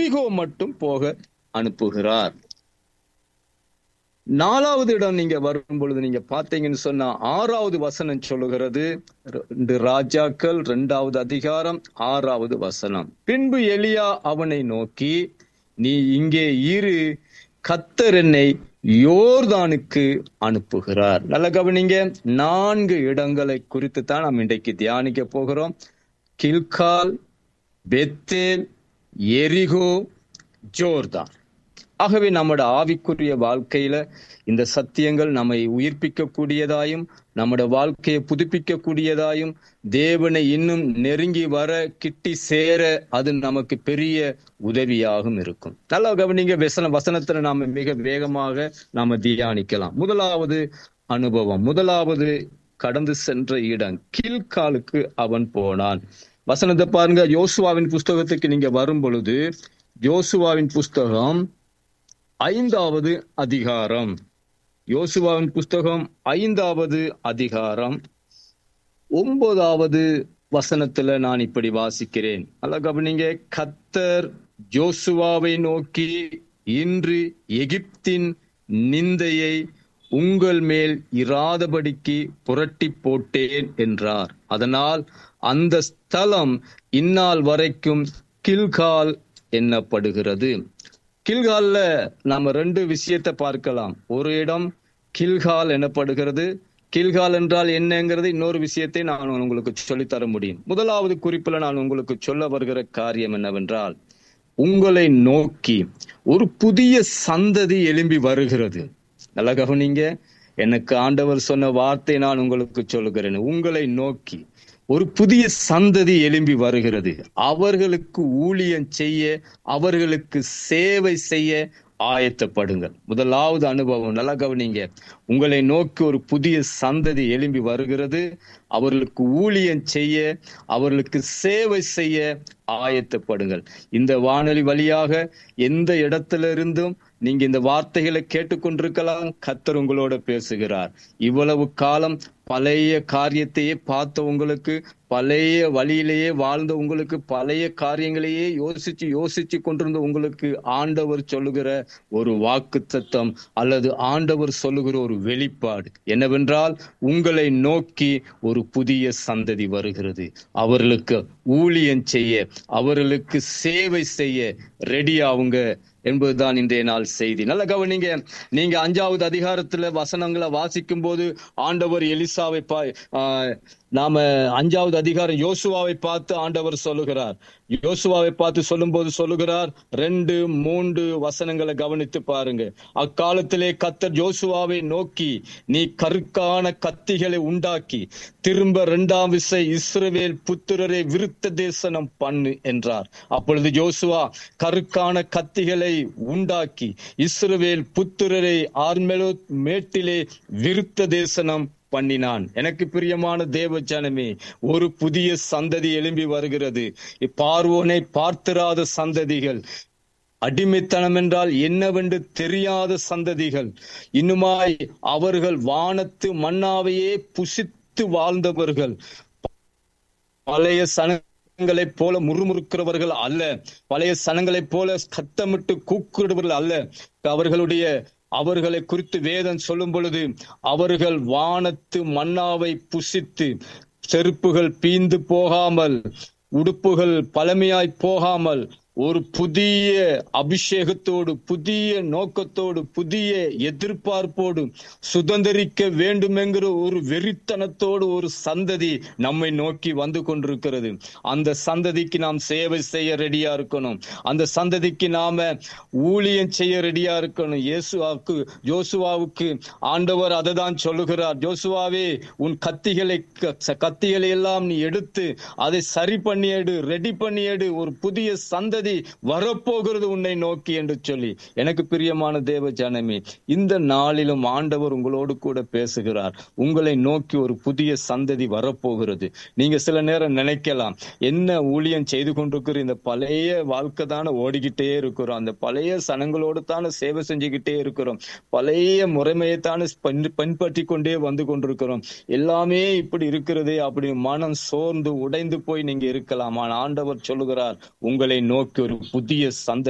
எரிகோ மட்டும் போக அனுப்புகிறார் நாலாவது இடம் நீங்க வரும் பொழுது நீங்க பாத்தீங்கன்னு சொன்னா ஆறாவது வசனம் சொல்லுகிறது ரெண்டு ராஜாக்கள் இரண்டாவது அதிகாரம் ஆறாவது வசனம் பின்பு எலியா அவனை நோக்கி நீ இங்கே இரு கத்தர் என்னை யோர்தானுக்கு அனுப்புகிறார் நல்ல கவனிங்க நான்கு இடங்களை குறித்து தான் நாம் இன்றைக்கு தியானிக்க போகிறோம் கில்கால் பெத்தேல் எரிகோ ஜோர்தான் ஆகவே நம்முடைய ஆவிக்குரிய வாழ்க்கையில இந்த சத்தியங்கள் நம்மை உயிர்ப்பிக்க கூடியதாயும் நம்முடைய வாழ்க்கையை புதுப்பிக்க கூடியதாயும் தேவனை இன்னும் நெருங்கி வர கிட்டி சேர அது நமக்கு பெரிய உதவியாகவும் இருக்கும் நல்லா கவனிங்க வசன வசனத்துல நாம மிக வேகமாக நாம தியானிக்கலாம் முதலாவது அனுபவம் முதலாவது கடந்து சென்ற இடம் கீழ்காலுக்கு அவன் போனான் வசனத்தை பாருங்க யோசுவாவின் புஸ்தகத்துக்கு நீங்க வரும் பொழுது யோசுவாவின் புஸ்தகம் ஐந்தாவது அதிகாரம் யோசுவாவின் புஸ்தகம் ஐந்தாவது அதிகாரம் ஒன்பதாவது வசனத்துல நான் இப்படி வாசிக்கிறேன் அல்ல கவனிங்க கத்தர் ஜோசுவாவை நோக்கி இன்று எகிப்தின் நிந்தையை உங்கள் மேல் இராதபடிக்கு புரட்டி போட்டேன் என்றார் அதனால் அந்த ஸ்தலம் இந்நாள் வரைக்கும் கில்கால் எண்ணப்படுகிறது கில்கால்ல நாம ரெண்டு விஷயத்தை பார்க்கலாம் ஒரு இடம் கில்கால் எனப்படுகிறது கில்கால் என்றால் என்னங்கிறது இன்னொரு விஷயத்தை நான் உங்களுக்கு சொல்லித்தர முடியும் முதலாவது குறிப்புல நான் உங்களுக்கு சொல்ல வருகிற காரியம் என்னவென்றால் உங்களை நோக்கி ஒரு புதிய சந்ததி எழும்பி வருகிறது நல்ல கவனிங்க எனக்கு ஆண்டவர் சொன்ன வார்த்தை நான் உங்களுக்கு சொல்லுகிறேன் உங்களை நோக்கி ஒரு புதிய சந்ததி எழும்பி வருகிறது அவர்களுக்கு ஊழியம் செய்ய அவர்களுக்கு சேவை செய்ய ஆயத்தப்படுங்கள் முதலாவது அனுபவம் நல்லா கவனிங்க உங்களை நோக்கி ஒரு புதிய சந்ததி எழும்பி வருகிறது அவர்களுக்கு ஊழியம் செய்ய அவர்களுக்கு சேவை செய்ய ஆயத்தப்படுங்கள் இந்த வானொலி வழியாக எந்த இடத்துல இருந்தும் நீங்க இந்த வார்த்தைகளை கேட்டுக்கொண்டிருக்கலாம் கத்தர் உங்களோட பேசுகிறார் இவ்வளவு காலம் பழைய காரியத்தையே பார்த்த உங்களுக்கு பழைய வழியிலேயே வாழ்ந்த உங்களுக்கு பழைய காரியங்களையே யோசிச்சு யோசிச்சு கொண்டிருந்த உங்களுக்கு ஆண்டவர் சொல்லுகிற ஒரு வாக்கு தத்தம் அல்லது ஆண்டவர் சொல்லுகிற ஒரு வெளிப்பாடு என்னவென்றால் உங்களை நோக்கி ஒரு புதிய சந்ததி வருகிறது அவர்களுக்கு ஊழியம் செய்ய அவர்களுக்கு சேவை செய்ய ரெடி ஆகுங்க என்பதுதான் இன்றைய நாள் செய்தி நல்ல கவனிங்க நீங்க அஞ்சாவது அதிகாரத்துல வசனங்களை வாசிக்கும் போது ஆண்டவர் எலிசாவை பா நாம அஞ்சாவது அதிகாரம் யோசுவாவை பார்த்து ஆண்டவர் சொல்லுகிறார் யோசுவாவை பார்த்து சொல்லும் போது சொல்லுகிறார் ரெண்டு மூன்று வசனங்களை கவனித்து பாருங்க அக்காலத்திலே கத்தர் யோசுவாவை நோக்கி நீ கருக்கான கத்திகளை உண்டாக்கி திரும்ப இரண்டாம் விசை இஸ்ரவேல் புத்திரரை விருத்த தேசனம் பண்ணு என்றார் அப்பொழுது யோசுவா கருக்கான கத்திகளை உண்டாக்கி இஸ்ரவேல் புத்திரரை ஆர்மெலோ மேட்டிலே விருத்த தேசனம் பண்ணினான் எனக்கு பிரியமான தேவ ஜனமே ஒரு புதிய சந்ததி எழும்பி வருகிறது பார்வோனை பார்த்திராத சந்ததிகள் அடிமைத்தனம் என்றால் என்னவென்று தெரியாத சந்ததிகள் இன்னுமாய் அவர்கள் வானத்து மன்னாவையே புசித்து வாழ்ந்தவர்கள் பழைய சனங்களைப் போல முறுமுறுக்கிறவர்கள் அல்ல பழைய சனங்களைப் போல கத்தமிட்டு கூக்குடுவர்கள் அல்ல அவர்களுடைய அவர்களை குறித்து வேதம் சொல்லும் பொழுது அவர்கள் வானத்து மன்னாவை புசித்து செருப்புகள் பீந்து போகாமல் உடுப்புகள் பழமையாய் போகாமல் ஒரு புதிய அபிஷேகத்தோடு புதிய நோக்கத்தோடு புதிய எதிர்பார்ப்போடு சுதந்திரிக்க வேண்டும் என்கிற ஒரு வெறித்தனத்தோடு ஒரு சந்ததி நம்மை நோக்கி வந்து கொண்டிருக்கிறது அந்த சந்ததிக்கு நாம் சேவை செய்ய ரெடியா இருக்கணும் அந்த சந்ததிக்கு நாம ஊழியம் செய்ய ரெடியா இருக்கணும் இயேசுவாவுக்கு ஜோசுவாவுக்கு ஆண்டவர் அதை தான் சொல்லுகிறார் ஜோசுவாவே உன் கத்திகளை கத்திகளை எல்லாம் நீ எடுத்து அதை சரி பண்ணி எடு ரெடி பண்ணி எடு ஒரு புதிய சந்ததி வரப்போகிறது உன்னை நோக்கி என்று சொல்லி எனக்கு பிரியமான தேவ ஜனமே இந்த நாளிலும் ஆண்டவர் உங்களோடு கூட பேசுகிறார் உங்களை நோக்கி ஒரு புதிய சந்ததி வரப்போகிறது நீங்க சில நேரம் நினைக்கலாம் என்ன ஊழியம் செய்து கொண்டிருக்கிற இந்த பழைய வாழ்க்கை தானே ஓடிக்கிட்டே இருக்கிறோம் அந்த பழைய சனங்களோடு தானே சேவை செஞ்சுக்கிட்டே இருக்கிறோம் பழைய முறைமையை தானே பின்பற்றி கொண்டே வந்து கொண்டிருக்கிறோம் எல்லாமே இப்படி இருக்கிறதே அப்படி மனம் சோர்ந்து உடைந்து போய் நீங்க இருக்கலாம் ஆனால் ஆண்டவர் சொல்லுகிறார் உங்களை நோக்கி ஒரு புதிய சந்த